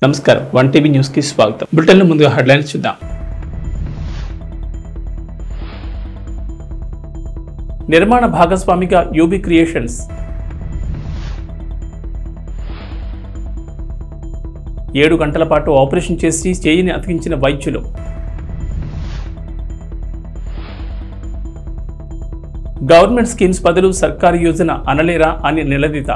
నమస్కారం one TV news కి స్వాగతం బులెటిన్ లో ముందుగా హెడ్లైన్స్ చూద్దాం నిర్మాణ భాగస్వామిగా యూబీ క్రియేషన్స్ ఏడు గంటల పాటు ఆపరేషన్ చేసి చేయిని అతికించిన వైద్యులు గవర్నమెంట్ స్కీమ్స్ బదులు సర్కారు యోజన అనలేరా అని నిలదీత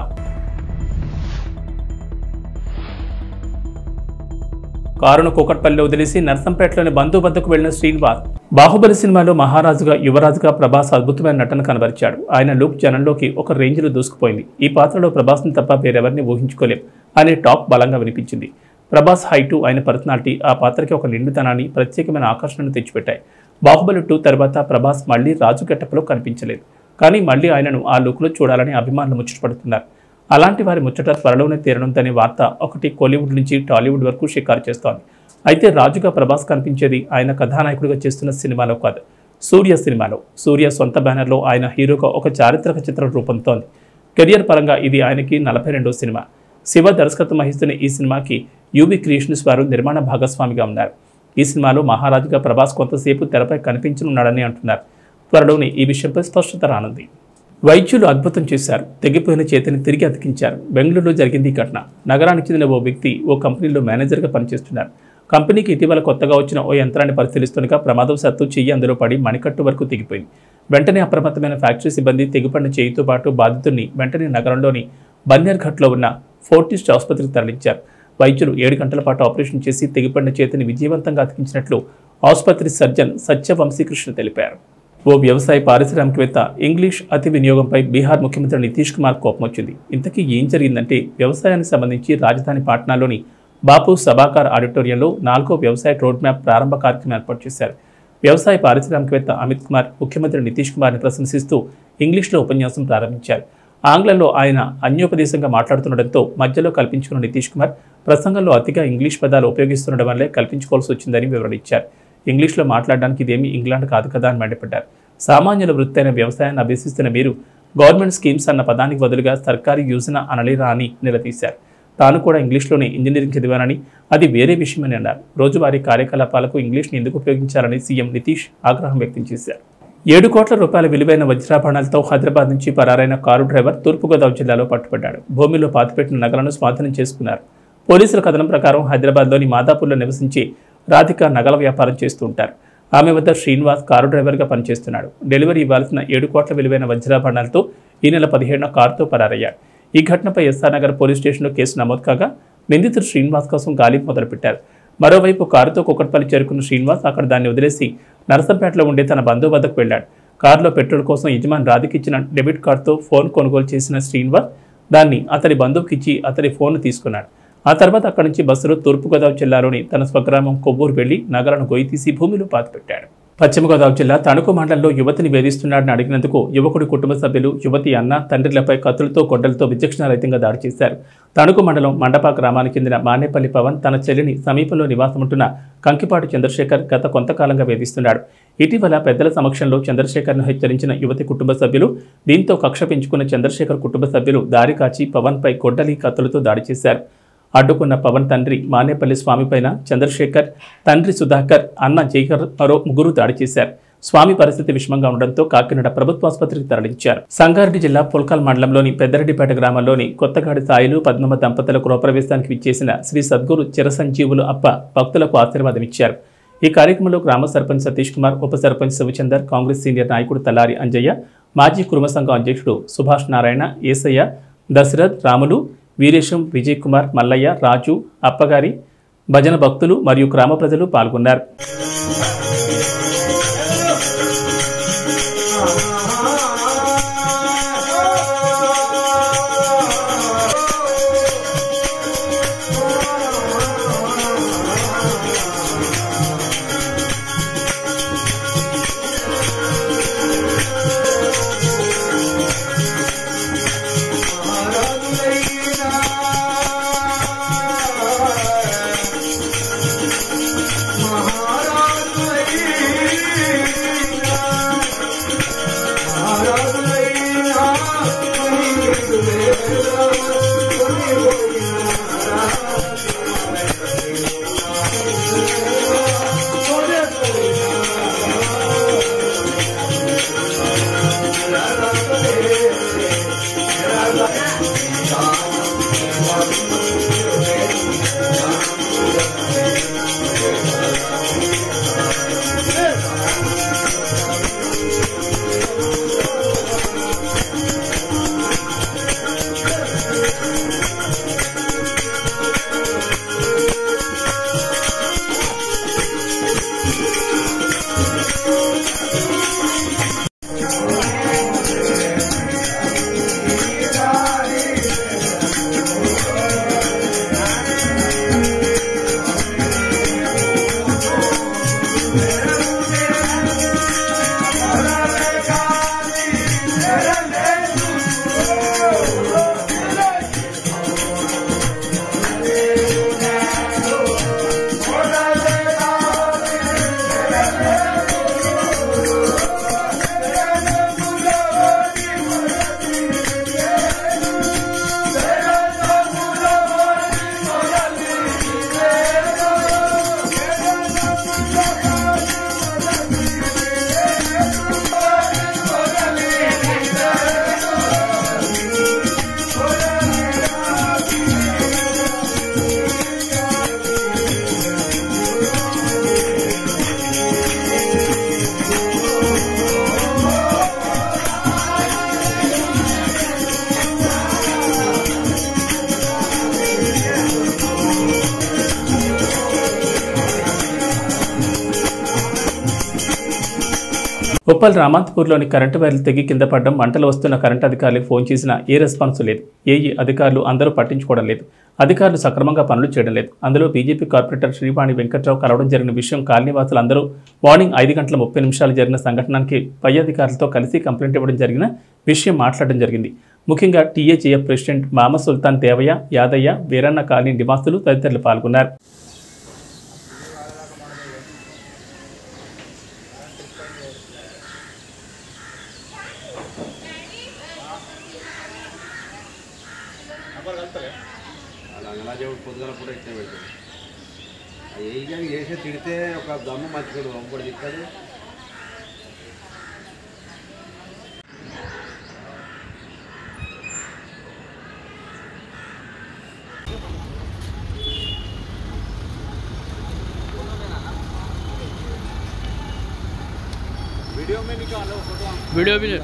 కారును కూకట్పల్లిలో వదిలేసి నర్సంపేటలోని బంధువు వద్దకు వెళ్లిన శ్రీనివాస్ బాహుబలి సినిమాలో మహారాజుగా యువరాజుగా ప్రభాస్ అద్భుతమైన నటన కనబరిచాడు ఆయన లుక్ జనంలోకి ఒక రేంజ్లో దూసుకుపోయింది ఈ పాత్రలో ప్రభాస్ని తప్ప వేరెవరిని ఊహించుకోలేం అనే టాక్ బలంగా వినిపించింది ప్రభాస్ హైటు ఆయన పర్సనాలిటీ ఆ పాత్రకి ఒక నిండుతనాన్ని ప్రత్యేకమైన ఆకర్షణను తెచ్చిపెట్టాయి బాహుబలి టూ తర్వాత ప్రభాస్ మళ్లీ రాజు గెటప్లో కనిపించలేదు కానీ మళ్లీ ఆయనను ఆ లుక్లో చూడాలని అభిమానులు ముచ్చటపడుతున్నారు అలాంటి వారి ముచ్చట త్వరలోనే తీరనుందనే వార్త ఒకటి కోలీవుడ్ నుంచి టాలీవుడ్ వరకు షికారు చేస్తోంది అయితే రాజుగా ప్రభాస్ కనిపించేది ఆయన కథానాయకుడిగా చేస్తున్న సినిమాలో కాదు సూర్య సినిమాలో సూర్య సొంత బ్యానర్లో ఆయన హీరోగా ఒక చారిత్రక చిత్రం రూపొందుతోంది కెరియర్ పరంగా ఇది ఆయనకి నలభై రెండో సినిమా శివ దర్శకత్వం వహిస్తున్న ఈ సినిమాకి యూబీ క్రియేషన్స్ వారు నిర్మాణ భాగస్వామిగా ఉన్నారు ఈ సినిమాలో మహారాజుగా ప్రభాస్ కొంతసేపు తెరపై కనిపించనున్నాడని అంటున్నారు త్వరలోనే ఈ విషయంపై స్పష్టత రానుంది వైద్యులు అద్భుతం చేశారు తెగిపోయిన చేతిని తిరిగి అతికించారు బెంగళూరులో జరిగింది ఈ ఘటన నగరానికి చెందిన ఓ వ్యక్తి ఓ కంపెనీలో మేనేజర్గా పనిచేస్తున్నారు కంపెనీకి ఇటీవల కొత్తగా వచ్చిన ఓ యంత్రాన్ని పరిశీలిస్తుండగా ప్రమాదవశాత్తు చెయ్యి అందులో పడి మణికట్టు వరకు తెగిపోయింది వెంటనే అప్రమత్తమైన ఫ్యాక్టరీ సిబ్బంది తెగిపడిన చేయితో పాటు బాధితుడిని వెంటనే నగరంలోని బన్యర్ఘట్లో ఉన్న ఫోర్టిస్ట్ ఆసుపత్రికి తరలించారు వైద్యులు ఏడు గంటల పాటు ఆపరేషన్ చేసి తెగిపడిన చేతిని విజయవంతంగా అతికించినట్లు ఆసుపత్రి సర్జన్ సత్య వంశీకృష్ణ తెలిపారు ఓ వ్యవసాయ పారిశ్రామికవేత్త ఇంగ్లీష్ అతి వినియోగంపై బీహార్ ముఖ్యమంత్రి నితీష్ కుమార్ కోపం వచ్చింది ఇంతకీ ఏం జరిగిందంటే వ్యవసాయానికి సంబంధించి రాజధాని పాట్నాలోని బాపు సభాకార్ ఆడిటోరియంలో నాలుగో వ్యవసాయ రోడ్ మ్యాప్ ప్రారంభ కార్యక్రమం ఏర్పాటు చేశారు వ్యవసాయ పారిశ్రామికవేత్త అమిత్ కుమార్ ముఖ్యమంత్రి నితీష్ కుమార్ని ప్రశంసిస్తూ ఇంగ్లీష్లో ఉపన్యాసం ప్రారంభించారు ఆంగ్లంలో ఆయన అన్యోపదేశంగా మాట్లాడుతుండటంతో మధ్యలో కల్పించుకున్న నితీష్ కుమార్ ప్రసంగంలో అతిగా ఇంగ్లీష్ పదాలు ఉపయోగిస్తుండడం వల్లే కల్పించుకోవాల్సి వచ్చిందని వివరణ ఇచ్చారు ఇంగ్లీష్లో మాట్లాడడానికి ఇదేమీ ఇంగ్లాండ్ కాదు కదా అని మండిపడ్డారు సామాన్యుల వృత్తి అయిన వ్యవసాయాన్ని అభ్యసిస్తున్న మీరు గవర్నమెంట్ స్కీమ్స్ అన్న పదానికి బదులుగా సర్కారీ యోజన అనలేరా అని నిలదీశారు తాను కూడా ఇంగ్లీష్లోనే ఇంజనీరింగ్ చదివానని అది వేరే విషయమని అన్నారు రోజువారీ కార్యకలాపాలకు ఇంగ్లీష్ని ఎందుకు ఉపయోగించాలని సీఎం నితీష్ ఆగ్రహం వ్యక్తం చేశారు ఏడు కోట్ల రూపాయల విలువైన వజ్రాభరణాలతో హైదరాబాద్ నుంచి పరారైన కారు డ్రైవర్ తూర్పుగోదావరి జిల్లాలో పట్టుబడ్డాడు భూమిలో పాతిపెట్టిన నగలను స్వాధీనం చేసుకున్నారు పోలీసుల కథనం ప్రకారం హైదరాబాద్లోని మాదాపూర్లో నివసించి రాధిక నగల వ్యాపారం చేస్తూ ఉంటారు ఆమె వద్ద శ్రీనివాస్ కారు డ్రైవర్గా పనిచేస్తున్నాడు డెలివరీ ఇవ్వాల్సిన ఏడు కోట్ల విలువైన వజ్రాభరణాలతో ఈ నెల పదిహేడున కారుతో పరారయ్యాడు ఈ ఘటనపై ఎస్ఆర్ నగర్ పోలీస్ స్టేషన్లో కేసు నమోదు కాగా నిందితుడు శ్రీనివాస్ కోసం గాలింపు మొదలుపెట్టారు మరోవైపు కారుతో కుక్కట్పల్లి చేరుకున్న శ్రీనివాస్ అక్కడ దాన్ని వదిలేసి నరసంపేటలో ఉండే తన బంధువు వద్దకు వెళ్ళాడు కారులో పెట్రోల్ కోసం యజమాని రాధికి ఇచ్చిన డెబిట్ కార్డుతో ఫోన్ కొనుగోలు చేసిన శ్రీనివాస్ దాన్ని అతని బంధువుకిచ్చి అతని ఫోన్ తీసుకున్నాడు ఆ తర్వాత అక్కడి నుంచి బస్సులో తూర్పుగోదావరి జిల్లాలోని తన స్వగ్రామం కొవ్వూరు వెళ్లి నగలను గొయ్యి తీసి భూమిలో పాతిపెట్టాడు పశ్చిమ గోదావరి జిల్లా తణుకు మండలంలో యువతిని వేధిస్తున్నాడని అడిగినందుకు యువకుడి కుటుంబ సభ్యులు యువతి అన్న తండ్రిలపై కత్తులతో గొడ్డలతో విచక్షణారహితంగా దాడి చేశారు తణుకు మండలం మండపా గ్రామానికి చెందిన మానేపల్లి పవన్ తన చెల్లిని సమీపంలో నివాసముంటున్న కంకిపాటి చంద్రశేఖర్ గత కొంతకాలంగా వేధిస్తున్నాడు ఇటీవల పెద్దల సమక్షంలో చంద్రశేఖర్ను హెచ్చరించిన యువతి కుటుంబ సభ్యులు దీంతో కక్ష పెంచుకున్న చంద్రశేఖర్ కుటుంబ సభ్యులు దారి కాచి పవన్పై గొడ్డలి కత్తులతో దాడి చేశారు అడ్డుకున్న పవన్ తండ్రి మానేపల్లి స్వామిపైన చంద్రశేఖర్ తండ్రి సుధాకర్ అన్న జైకర్ మరో ముగ్గురు దాడి చేశారు స్వామి పరిస్థితి విషమంగా ఉండడంతో కాకినాడ ప్రభుత్వ ఆసుపత్రికి తరలించారు సంగారెడ్డి జిల్లా పుల్కల్ మండలంలోని పెద్దరెడ్డిపేట గ్రామంలోని కొత్తగాడి సాయిలు పద్మమ దంపతుల గృహప్రవేశానికి విచ్చేసిన శ్రీ సద్గురు చిరసంజీవులు అప్ప భక్తులకు ఆశీర్వాదమిచ్చారు ఈ కార్యక్రమంలో గ్రామ సర్పంచ్ సతీష్ కుమార్ ఉప సర్పంచ్ శివచందర్ కాంగ్రెస్ సీనియర్ నాయకుడు తలారి అంజయ్య మాజీ కుటుంబ సంఘం అధ్యక్షుడు సుభాష్ నారాయణ ఏసయ్య దశరథ్ రాములు వీరేశం విజయ్ కుమార్ మల్లయ్య రాజు అప్పగారి భజన భక్తులు మరియు గ్రామ ప్రజలు పాల్గొన్నారు మహారాజు ఉప్పల్ రామాంతపూర్లోని కరెంటు వైర్లు తెగి కింద పడడం మంటలు వస్తున్న కరెంటు అధికారులకు ఫోన్ చేసినా ఏ రెస్పాన్స్ లేదు ఏఈ అధికారులు అందరూ పట్టించుకోవడం లేదు అధికారులు సక్రమంగా పనులు చేయడం లేదు అందులో బీజేపీ కార్పొరేటర్ శ్రీవాణి వెంకట్రావు కలవడం జరిగిన విషయం కాలనీవాసులు అందరూ మార్నింగ్ ఐదు గంటల ముప్పై నిమిషాలు జరిగిన సంఘటనకి పై అధికారులతో కలిసి కంప్లైంట్ ఇవ్వడం జరిగిన విషయం మాట్లాడడం జరిగింది ముఖ్యంగా టీఏజేఎఫ్ ప్రెసిడెంట్ మామ సుల్తాన్ దేవయ్య యాదయ్య వీరన్న కాలనీ నివాసులు తదితరులు పాల్గొన్నారు అలా అంగనాజేవుడు పొద్దున పూట ఇచ్చిన పెడతాడు ఏ కానీ చేసే తిడితే ఒక దమ్ము మర్చిపోడు ఒకటి తిట్టాడు वीडियो में निकालो फोटो वीडियो भी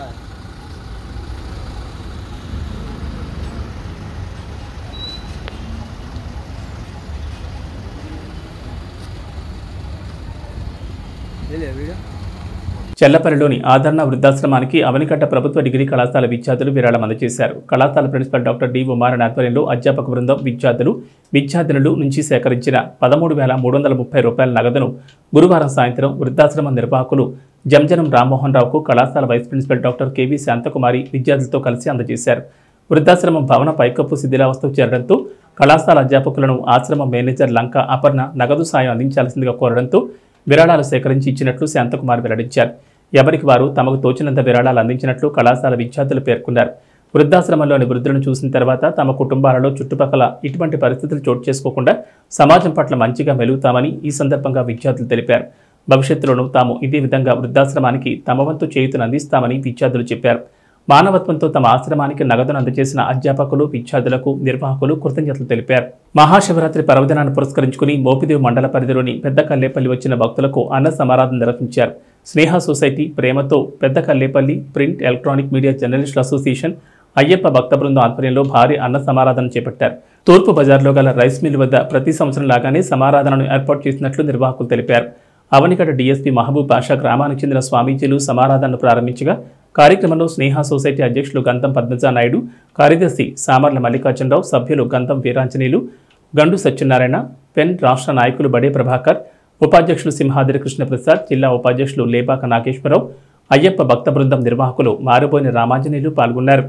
ले ले वीडियो చెల్లపల్లిలోని ఆదరణ వృద్ధాశ్రమానికి అవనికట్ట ప్రభుత్వ డిగ్రీ కళాశాల విద్యార్థులు విరాళం అందజేశారు కళాశాల ప్రిన్సిపల్ డాక్టర్ డి ఉమారన్ ఆధ్వర్యంలో అధ్యాపక బృందం విద్యార్థులు విద్యార్థినులు నుంచి సేకరించిన పదమూడు వేల మూడు వందల ముప్పై రూపాయల నగదును గురువారం సాయంత్రం వృద్ధాశ్రమ నిర్వాహకులు జంజనం రామ్మోహన్ రావుకు కళాశాల vice principal doctor KV Shanthakumari విద్యార్థులతో కలిసి అందజేశారు వృద్ధాశ్రమం భవన పైకప్పు శిథిలావస్థకు చేరడంతో కళాశాల అధ్యాపకులను ఆశ్రమ మేనేజర్ లంక అపర్ణ నగదు సాయం అందించాల్సిందిగా కోరడంతో విరాళాలు సేకరించి ఇచ్చినట్లు శాంతకుమార్ వెల్లడించారు ఎవరికి వారు తమకు తోచినంత విరాళాలు అందించినట్లు కళాశాల విద్యార్థులు పేర్కొన్నారు వృద్ధాశ్రమంలోని వృద్ధులను చూసిన తర్వాత తమ కుటుంబాలలో చుట్టుపక్కల ఇటువంటి పరిస్థితులు చోటు చేసుకోకుండా సమాజం పట్ల మంచిగా మెలుగుతామని ఈ సందర్భంగా విద్యార్థులు తెలిపారు భవిష్యత్తులోనూ తాము ఇదే విధంగా వృద్ధాశ్రమానికి తమ వంతు చేయుతను అందిస్తామని విద్యార్థులు చెప్పారు మానవత్వంతో తమ ఆశ్రమానికి నగదును అందజేసిన అధ్యాపకులు విద్యార్థులకు నిర్వాహకులు కృతజ్ఞతలు తెలిపారు మహాశివరాత్రి పర్వదినాన్ని పురస్కరించుకుని మోపిదేవి మండల పరిధిలోని పెద్ద కల్లేపల్లి వచ్చిన భక్తులకు అన్న సమారాధన నిర్వహించారు స్నేహ సొసైటీ ప్రేమతో పెద్ద కల్లేపల్లి ప్రింట్ ఎలక్ట్రానిక్ మీడియా జర్నలిస్టుల అసోసియేషన్ అయ్యప్ప భక్త బృందం ఆధ్వర్యంలో భారీ అన్న సమారాధన చేపట్టారు తూర్పు బజార్లో గల రైస్ మిల్ వద్ద ప్రతి సంవత్సరం లాగానే సమారాధనను ఏర్పాటు చేసినట్లు నిర్వాహకులు తెలిపారు అవనిగడ్డ డీఎస్పీ మహబూబ్ బాషా గ్రామానికి చెందిన స్వామీజీలు సమారాధనను ప్రారంభించగా కార్యక్రమంలో స్నేహ సొసైటీ అధ్యక్షులు గంధం పద్మజా నాయుడు కార్యదర్శి సామర్ల మల్లికార్జునరావు సభ్యులు గంధం వీరాంజనేయులు గండు సత్యనారాయణ పెన్ రాష్ట్ర నాయకులు బడే ప్రభాకర్ ఉపాధ్యక్షులు సింహాద్రి కృష్ణప్రసాద్ జిల్లా ఉపాధ్యక్షులు లేపాక నాగేశ్వరరావు అయ్యప్ప భక్త బృందం నిర్వాహకులు మారుబోయిన రామాంజనేయులు పాల్గొన్నారు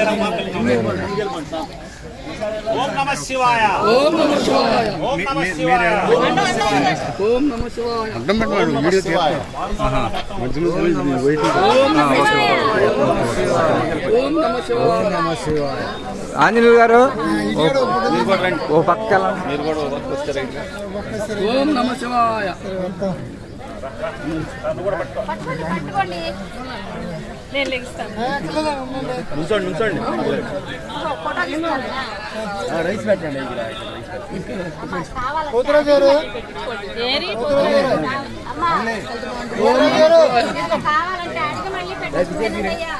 ఓం నమ శివాయ ఓం నమ శివాయ ఓం నమ శివాయ ఓం నమ శివాయ అడ్డం పెట్టినాడు వీడియో తీస్తాడు ఓం నమ శివాయ ఆంజనేయులు గారు ఓ పక్క ఓం నమ శివాయ పట్టుకోండి పట్టుకోండి నేను లెగిస్తాను నుంచోండి నుంచోండి ఫోటో తీస్తాను రైస్ పెట్టండి ఏరి అమ్మా కావాలంటే అడిగి మళ్ళీ పెట్టుకుంటానయ్యా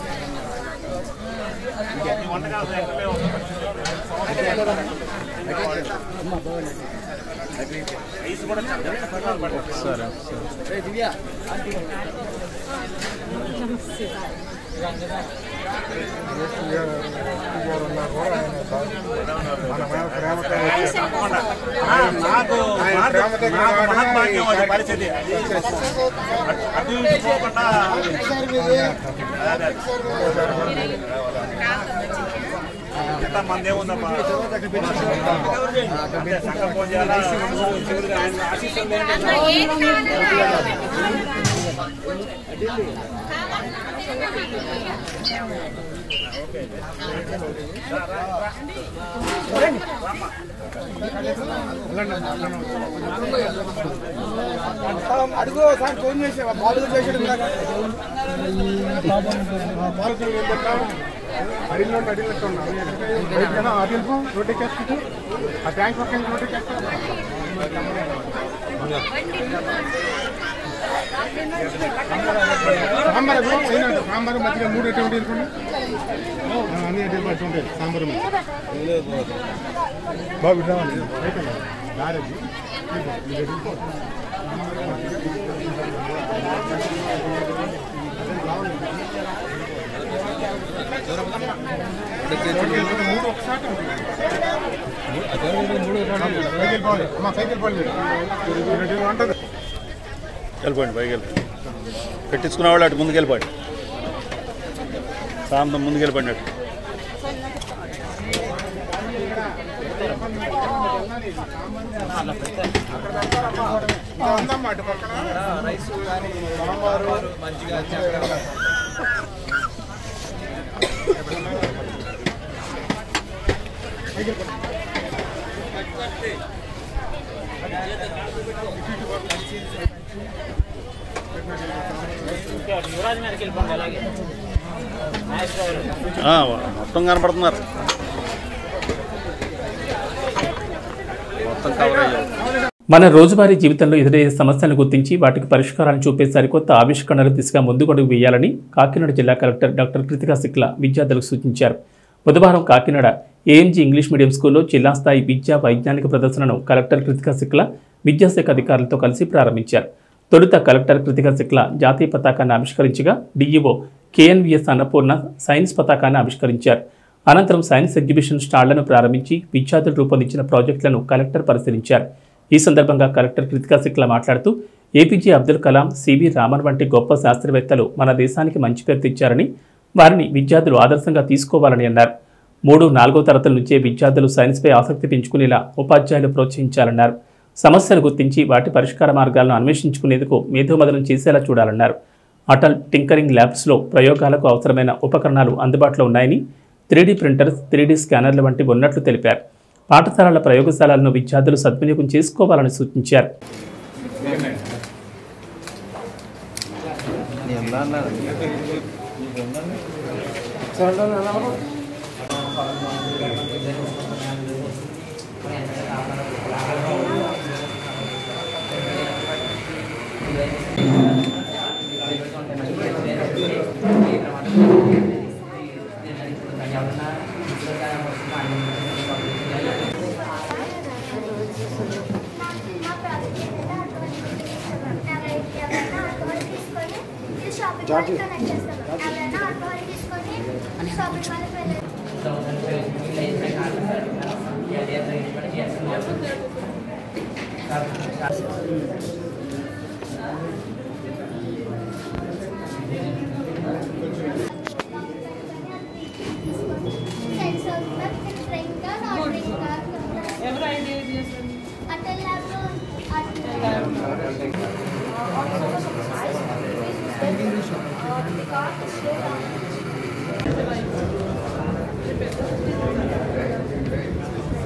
ఆ, నాకు నాకు నాకు మహద్భాగ్యం అది పరిస్థితి అది అటు- అటు ఇటు పోకుండా ఎంత మంది ఏముందమ్మా అంటే సంఘం ఫోన్ చేయాలా శివుడిగా ఆయన ఆశీస్సులు లేని అమ్మా ఏది కావాలన్నా అడుగు సార్ ఫోన్ చేసేవా బాబు చేసాడు ఇందాక అడిగిలో అడిగినట్టు అడిగిపో రోడ్డెక్కేసుకుంటూ ఆ ట్యాంక్ పక్కన రోడ్డెక్కేస్తా సాంబార్ ఇవ్వు, అయినా సాంబార్ మధ్యలో మూడు ఎటువంటి ఇరుకోండి అన్ని ఎటువంటి అటు ఉంటాయి సాంబార్ మీద బాబు ఇట్లా ఉంది. అయిపోయింది. దారేది. ఇదిగో, ఇది ఎటుకో. మూడు ఒకసారి ఉంటుంది. సైకిల్ పోవాలి అమ్మ సైకిల్ పోవాలి మీరు రెడీగా ఉంటుంది వెళ్ళిపోండి పైకి వెళ్ళిపోండి పెట్టించుకున్న వాళ్ళు అటు ముందుకు వెళ్ళిపోండి సాయంత్రం ముందుకు వెళ్ళిపోండి అటు ఉందమ్మా అటు పక్కన ఆ, మొత్తం కనపడుతున్నారు మొత్తం కవర్ అయ్యారు మన రోజువారీ జీవితంలో ఎదురయ్యే సమస్యలను గుర్తించి వాటికి పరిష్కారాలను చూపే సరికొత్త ఆవిష్కరణల దిశగా ముందుకడుగు వేయాలని కాకినాడ జిల్లా కలెక్టర్ డాక్టర్ కృతికా శుక్ల విద్యార్థులకు సూచించారు బుధవారం కాకినాడ ఏఎంజీ ఇంగ్లీష్ మీడియం స్కూల్లో జిల్లా స్థాయి విద్యా వైజ్ఞానిక ప్రదర్శనను కలెక్టర్ కృతికా శుక్ల విద్యాశాఖ అధికారులతో కలిసి ప్రారంభించారు తొలుత కలెక్టర్ కృతికా శుక్ల జాతీయ పతాకాన్ని ఆవిష్కరించగా డీఈఓ కేఎన్విఎస్ అన్నపూర్ణ సైన్స్ పతాకాన్ని ఆవిష్కరించారు అనంతరం సైన్స్ ఎగ్జిబిషన్ స్టాళ్లను ప్రారంభించి విద్యార్థులు రూపొందించిన ప్రాజెక్టులను కలెక్టర్ పరిశీలించారు ఈ సందర్భంగా కలెక్టర్ కృతికా శుక్ల మాట్లాడుతూ ఏపీజే అబ్దుల్ కలాం సివి రామన్ వంటి గొప్ప శాస్త్రవేత్తలు మన దేశానికి మంచి పేరు తెచ్చారని వారిని విద్యార్థులు ఆదర్శంగా తీసుకోవాలని అన్నారు మూడు నాలుగో తరగతుల నుంచే విద్యార్థులు సైన్స్పై ఆసక్తి పెంచుకునేలా ఉపాధ్యాయులు ప్రోత్సహించాలన్నారు సమస్యలు గుర్తించి వాటి పరిష్కార మార్గాలను అన్వేషించుకునేందుకు మేధోమదనం చేసేలా చూడాలన్నారు అటల్ టింకరింగ్ ల్యాబ్స్లో ప్రయోగాలకు అవసరమైన ఉపకరణాలు అందుబాటులో ఉన్నాయని త్రీడీ ప్రింటర్స్ త్రీడీ స్కానర్ల వంటివి ఉన్నట్లు తెలిపారు పాఠశాలల ప్రయోగశాలలను విద్యార్థులు సద్వినియోగం చేసుకోవాలని సూచించారు షాపింగ్ మాల్కి కనెక్ట్ చేస్తాను ఎవరైనా ఆల్కహాల్ తీసుకొని షాపింగ్ మాల్కి వెళ్ళి సెన్స్ అవుతున్నారు డ్రింక్ నాట్ డ్రింక్ ఎవరు ఐడియా చేశారు అటల్ ల్యాబ్లో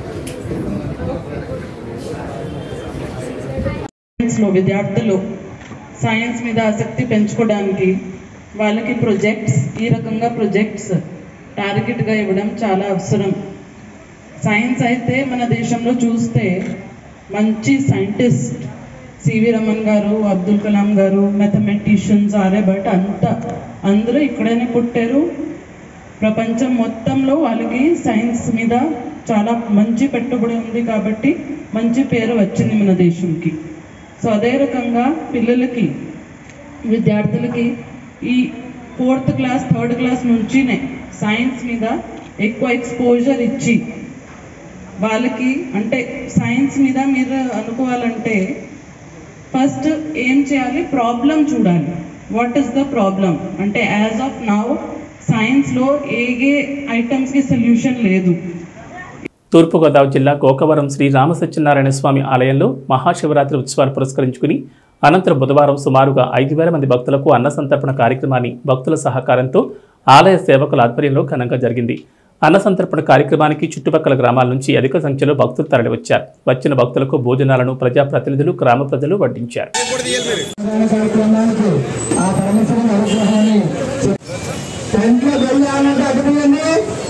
లో విద్యార్థులు సైన్స్ మీద ఆసక్తి పెంచుకోవడానికి వాళ్ళకి ప్రొజెక్ట్స్ ఈ రకంగా ప్రొజెక్ట్స్ టార్గెట్గా ఇవ్వడం చాలా అవసరం సైన్స్ అయితే మన దేశంలో చూస్తే మంచి సైంటిస్ట్ సివి రమన్ గారు అబ్దుల్ కలాం గారు మెథమెటిషియన్స్ ఆర్యభట్ అంతా అందరూ ఇక్కడనే పుట్టారు ప్రపంచం మొత్తంలో వాళ్ళకి సైన్స్ మీద చాలా మంచి పెట్టుబడి ఉంది కాబట్టి మంచి పేరు వచ్చింది మన దేశంకి సో అదే రకంగా పిల్లలకి విద్యార్థులకి ఈ ఫోర్త్ క్లాస్ థర్డ్ క్లాస్ నుంచినే సైన్స్ మీద ఎక్కువ ఎక్స్పోజర్ ఇచ్చి వాళ్ళకి అంటే సైన్స్ మీద మీరు అనుకోవాలంటే ఫస్ట్ ఏం చేయాలి ప్రాబ్లం చూడాలి వాట్ ఈస్ ద ప్రాబ్లం అంటే యాజ్ ఆఫ్ నౌ సైన్స్లో ఏ ఏ ఐటమ్స్కి సొల్యూషన్ లేదు తూర్పుగోదావరి జిల్లా గోకవరం శ్రీ రామసత్యనారాయణ స్వామి ఆలయంలో మహాశివరాత్రి ఉత్సవాలు పురస్కరించుకుని అనంతరం బుధవారం సుమారుగా ఐదు వేల మంది భక్తులకు అన్న సంతర్పణ కార్యక్రమాన్ని భక్తుల సహకారంతో ఆలయ సేవకుల ఆధ్వర్యంలో ఘనంగా జరిగింది అన్న సంతర్పణ కార్యక్రమానికి చుట్టుపక్కల గ్రామాల నుంచి అధిక సంఖ్యలో భక్తులు తరలివచ్చారు వచ్చిన భక్తులకు భోజనాలను ప్రజాప్రతినిధులు గ్రామ ప్రజలు వడ్డించారు కార్యక్రమానికి ఆ పరమశివుని అనుగ్రహాన్ని టెంట్లో వెళ్ళాలంటే అగ్నియండి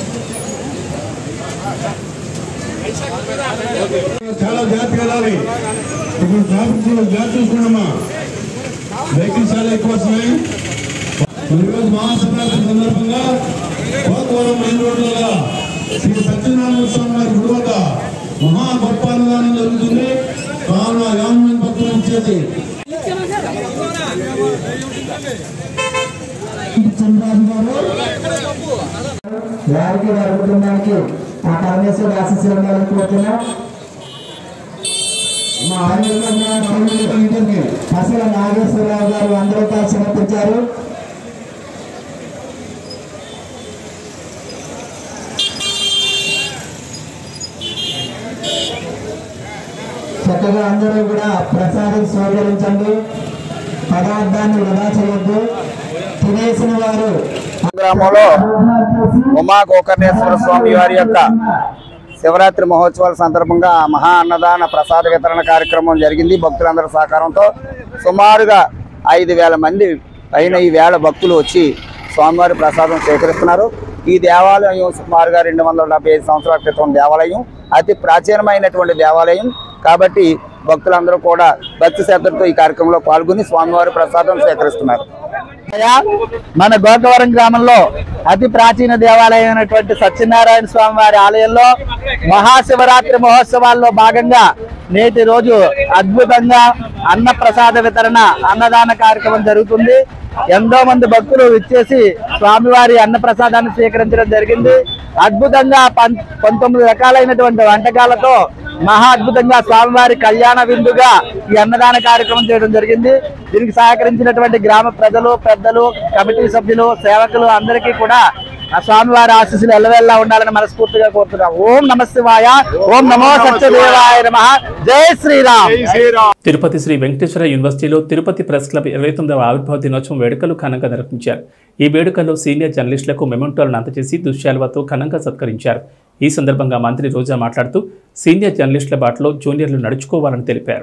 చాలా జాగ్రత్తగా వెళ్ళాలి ఇప్పుడు ట్రాఫిక్ సిగ్నల్ జాగ్రత్త చూసుకోండమ్మా వెహికల్స్ చాలా ఎక్కువ వస్తున్నాయి మరి ఈరోజు మహాశివరాత్రి సందర్భంగా గోకవరం మెయిన్ రోడ్ లో శ్రీ సత్యనారాయణ స్వామి వారి గుడి వద్ద మహా గొప్ప అన్నదానం జరుగుతుంది కావున యాభై మంది భక్తులు చేసి చంద్రబాబు గారు వారికి వారి కుటుంబానికి ఆ పరమేశ్వర ఆశీస్సులు ఉండాలని కోరుతున్నాం మా ఆంధ్రప్రదేశ్ అసలు నాగేశ్వరరావు గారు అందరూ కలిసి సమర్పించారు చక్కగా అందరూ కూడా ప్రసాదం స్వీకరించండి పదార్థాన్ని వృధా చేయొద్దు తినేసిన వారు గ్రామంలో ఉమా గోకర్ణేశ్వర స్వామి వారి యొక్క శివరాత్రి మహోత్సవాల సందర్భంగా మహా అన్నదాన ప్రసాద వితరణ కార్యక్రమం జరిగింది భక్తులందరి సహకారంతో సుమారుగా ఐదు వేల మంది పైన ఈ వేల భక్తులు వచ్చి స్వామివారి ప్రసాదం స్వీకరిస్తున్నారు ఈ దేవాలయం సుమారుగా రెండు వందల డెబ్బై ఐదు సంవత్సరాల క్రితం దేవాలయం అతి ప్రాచీనమైనటువంటి దేవాలయం కాబట్టి భక్తులందరూ కూడా భక్తి శ్రద్ధలతో ఈ కార్యక్రమంలో పాల్గొని స్వామివారి ప్రసాదం స్వీకరిస్తున్నారు మన గోకవరం గ్రామంలో అతి ప్రాచీన దేవాలయం అయినటువంటి సత్యనారాయణ స్వామి వారి ఆలయంలో మహాశివరాత్రి మహోత్సవాల్లో భాగంగా నేటి రోజు అద్భుతంగా అన్న ప్రసాద వితరణ అన్నదాన కార్యక్రమం జరుగుతుంది ఎంతో మంది భక్తులు విచ్చేసి స్వామివారి అన్న ప్రసాదాన్ని స్వీకరించడం జరిగింది అద్భుతంగా పం- పంతొమ్మిది రకాలైనటువంటి వంటకాలతో మహా అద్భుతంగా స్వామివారి కళ్యాణ విందుగా ఈ అన్నదాన కార్యక్రమం చేయడం జరిగింది దీనికి సహకరించినటువంటి గ్రామ ప్రజలు పెద్దలు కమిటీ సభ్యులు సేవకులు అందరికీ కూడా ఆ స్వామివారి ఆశీస్సులు ఎల్లవెల్లా ఉండాలని మనస్ఫూర్తిగా కోరుతున్నాం ఓం నమ శివాయ ఓం నమో సత్యదేవాయ నమ జై శ్రీరామ్ తిరుపతి శ్రీ వెంకటేశ్వర యూనివర్సిటీలో తిరుపతి ప్రెస్ క్లబ్ ఇరవై తొమ్మిదవ ఆవిర్భావ దినోత్సవం వేడుకలు ఘనంగా నిర్వహించారు ఈ వేడుకల్లో సీనియర్ జర్నలిస్టులకు మెమెంటోలను అందజేసి దుశ్శాలువతో ఘనంగా సత్కరించారు ఈ సందర్భంగా మంత్రి రోజా మాట్లాడుతూ సీనియర్ జర్నలిస్టుల బాటలో జూనియర్లు నడుచుకోవాలని తెలిపారు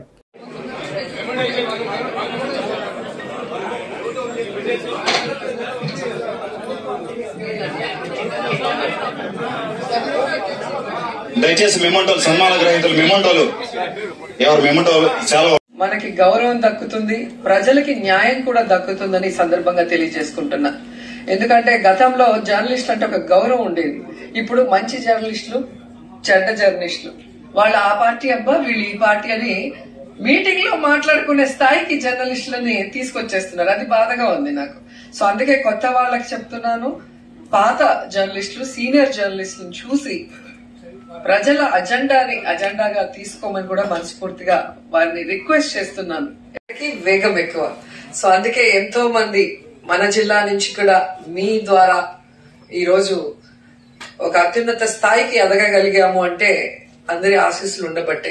దయచేసి మెమంటోలు సన్మాన గ్రహీతలు మెమంటోలు ఎవరు మెమంటోలు చాలా మనకి గౌరవం దక్కుతుంది ప్రజలకి న్యాయం కూడా దక్కుతుందని ఈ సందర్భంగా తెలియజేసుకుంటున్నా ఎందుకంటే గతంలో జర్నలిస్ట్ అంటే ఒక గౌరవం ఉండేది ఇప్పుడు మంచి జర్నలిస్టులు చెడ్డ జర్నలిస్టులు వాళ్ళు ఆ పార్టీ అబ్బా వీళ్ళు ఈ పార్టీ అని మీటింగ్ లో మాట్లాడుకునే స్థాయికి జర్నలిస్టులని తీసుకొచ్చేస్తున్నారు అది బాధగా ఉంది నాకు సో అందుకే కొత్త వాళ్ళకి చెప్తున్నాను పాత జర్నలిస్టులు సీనియర్ జర్నలిస్టులను చూసి ప్రజల అజెండాని అజెండాగా తీసుకోమని కూడా మనస్ఫూర్తిగా వారిని రిక్వెస్ట్ చేస్తున్నాను ఎవరికి వేగం ఎక్కువ సో అందుకే ఎంతో మంది మన జిల్లా నుంచి కూడా మీ ద్వారా ఈ రోజు ఒక అత్యున్నత స్థాయికి ఎదగగలిగాము అంటే అందరి ఆశీస్సులు ఉండబట్టే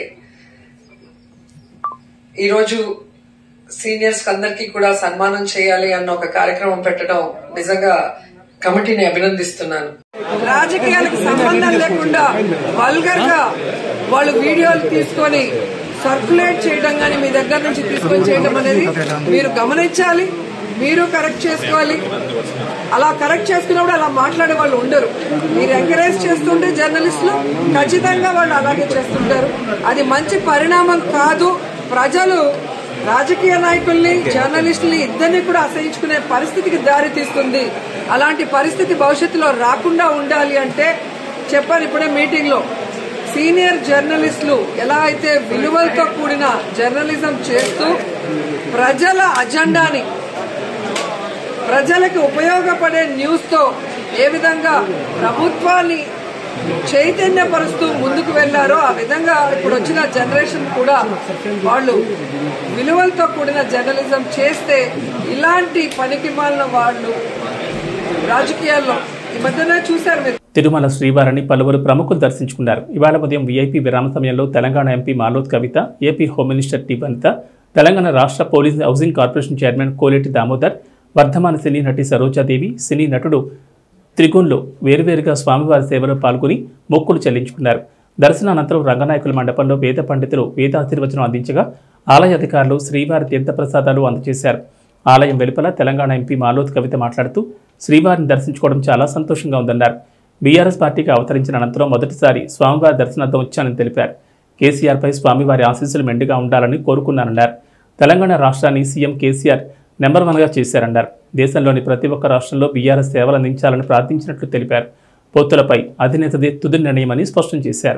ఈ రోజు సీనియర్స్ అందరికీ కూడా సన్మానం చేయాలి అన్న ఒక కార్యక్రమం పెట్టడం నిజంగా కమిటీని అభినందిస్తున్నాను రాజకీయాలకు సంబంధం లేకుండా వల్గర్ గా వాళ్ళు వీడియోలు తీసుకొని సర్క్యులేట్ చేయడం కానీ మీ దగ్గర నుంచి తీసుకొని చేయడం అనేది మీరు గమనించాలి మీరు కరెక్ట్ చేసుకోవాలి అలా కరెక్ట్ చేసుకున్నప్పుడు అలా మాట్లాడే వాళ్ళు ఉండరు మీరు ఎంకరేజ్ చేస్తుంటే జర్నలిస్టులు ఖచ్చితంగా వాళ్ళు అలాగే చేస్తుంటారు అది మంచి పరిణామం కాదు ప్రజలు రాజకీయ నాయకుల్ని జర్నలిస్టుల్ని ఇద్దరిని కూడా అసహించుకునే పరిస్థితికి దారి తీస్తుంది అలాంటి పరిస్థితి భవిష్యత్తులో రాకుండా ఉండాలి అంటే చెప్పాను ఇప్పుడే మీటింగ్ లో సీనియర్ జర్నలిస్టులు ఎలా అయితే విలువలతో కూడిన జర్నలిజం చేస్తూ ప్రజల అజెండాని ప్రజలకు ఉపయోగపడే న్యూస్ తో ఏ విధంగా ప్రభుత్వాన్ని చైతన్యపరుస్తూ ముందుకు వెళ్లారో ఆ విధంగా ఇప్పుడు వచ్చిన జనరేషన్ కూడా వాళ్ళు విలువలతో కూడిన జర్నలిజం చేస్తే ఇలాంటి పనికి మాలిన వాళ్ళు రాజకీయాల్లో ఈ మధ్యనే చూశారు మీరు తిరుమల శ్రీవారిని పలువురు ప్రముఖులు దర్శించుకున్నారు ఇవాళ ఉదయం వీఐపీ విరామ సమయంలో Telangana MP Maloth Kavitha AP home minister T Vanitha Telangana రాష్ట్ర police housing corporation chairman Koleti Damodar వర్ధమాన సినీ నటి సరోజాదేవి సినీ నటుడు త్రిగుణ్లు వేరువేరుగా స్వామివారి సేవలో పాల్గొని మొక్కులు చెల్లించుకున్నారు దర్శనానంతరం రంగనాయకుల మండపంలో వేద పండితులు వేదాశీర్వచనం అందించగా ఆలయ అధికారులు శ్రీవారి తీర్థప్రసాదాలు అందజేశారు ఆలయం వెలుపల తెలంగాణ ఎంపీ మాలోత్ కవిత మాట్లాడుతూ శ్రీవారిని దర్శించుకోవడం చాలా సంతోషంగా ఉందన్నారు బీఆర్ఎస్ పార్టీకి అవతరించిన అనంతరం మొదటిసారి స్వామివారి దర్శనార్థం వచ్చానని తెలిపారు కేసీఆర్పై స్వామివారి ఆశీస్సులు మెండుగా ఉండాలని కోరుకున్నారన్నారు తెలంగాణ రాష్ట్రాన్ని సీఎం కేసీఆర్ నెంబర్ వన్గా చేశారన్నారు దేశంలోని ప్రతి ఒక్క రాష్ట్రంలో బీఆర్ఎస్ సేవలు అందించాలని ప్రార్థించినట్లు తెలిపారు పొత్తులపై అధినేతదే తుది నిర్ణయమని స్పష్టం చేశారు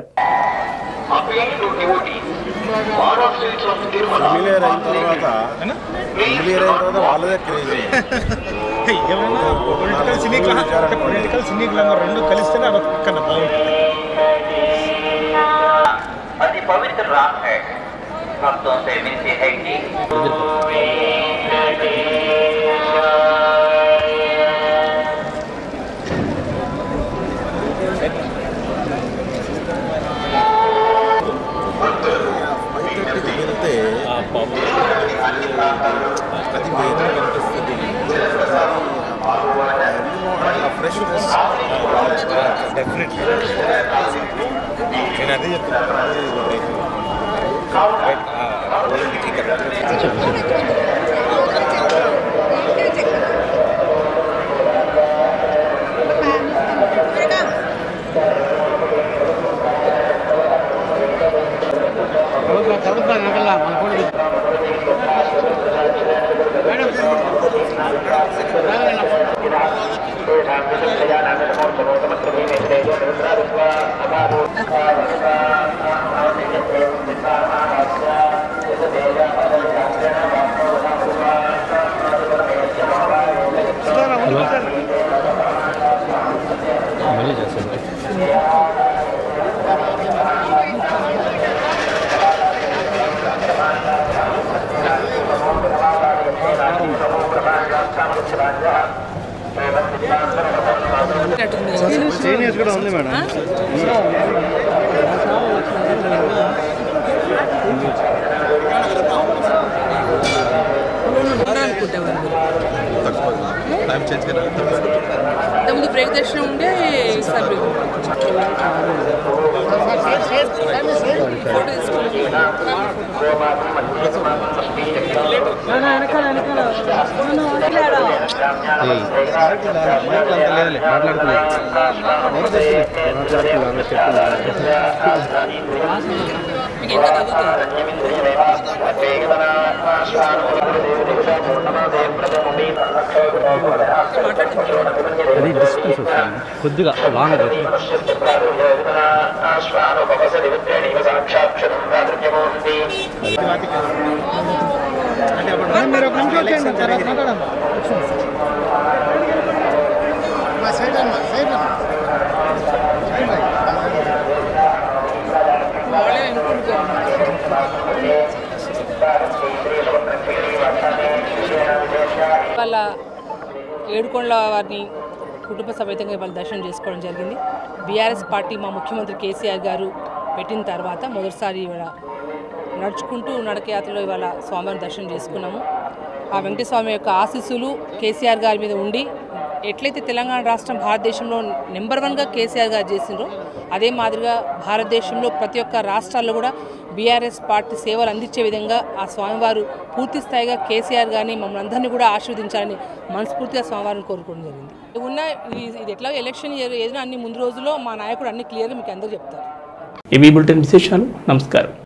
ఫెమిలియర్ అయిన తర్వాత ఫెమిలియర్ అయిన తర్వాత వాళ్ళదే క్రేజీ ఏమైనా పొలిటికల్ సినీ అంటే పొలిటికల్ సినీ గ్లామర్ రెండు కలిస్తేనే అది ఒక పక్కన బాగుంటుంది अति पवित्र रात है भक्तों से विनती है कि వెళ్తే అది వేరే కనిపిస్తుంది ఫ్రెష్నెస్ డెఫినెట్లీ నేను అదే సీనియర్స్ కూడా ఉంది మేడం టైం చేంజ్ ముందు బ్రేక్ దర్శనం ఉండే ఈసారి ఫోటో అది డిస్టెన్స్ వస్తుంది కొద్దిగా లాంగ్ మీరు ఒక నిమిషం వచ్చేయండి తర్వాత మాట్లాడదాం మా సైడ్ అమ్మా సైడ్ అమ్మా వాళ్ళ ఏడుకొండల వారిని కుటుంబ సమేతంగా వాళ్ళ దర్శనం చేసుకోవడం జరిగింది బీఆర్ఎస్ పార్టీ మా ముఖ్యమంత్రి కేసీఆర్ గారు పెట్టిన తర్వాత మొదటిసారి ఇవాళ నడుచుకుంటూ నడకయాత్రలో ఇవాళ స్వామివారిని దర్శనం చేసుకున్నాము ఆ వెంకటస్వామి యొక్క ఆశీస్సులు కేసీఆర్ గారి మీద ఉండి ఎట్లయితే తెలంగాణ రాష్ట్రం భారతదేశంలో నెంబర్ వన్గా కేసీఆర్ గారు చేసిండ్రో అదే మాదిరిగా భారతదేశంలో ప్రతి ఒక్క రాష్ట్రాల్లో కూడా బీఆర్ఎస్ పార్టీ సేవలు అందించే విధంగా ఆ స్వామివారు పూర్తి స్థాయిగా కేసీఆర్ గారిని మమ్మల్ని అందరినీ కూడా ఆశీర్వదించాలని మనస్ఫూర్తిగా స్వామివారిని కోరుకోవడం జరిగింది ఉన్న ఈ- ఇది ఎట్లా ఎలక్షన్ ఏదైనా అన్ని ముందు రోజుల్లో మా నాయకుడు అన్ని క్లియర్గా మీకు అందరూ చెప్తారు ఇవి బులెటిన్ విశేషాలు నమస్కారం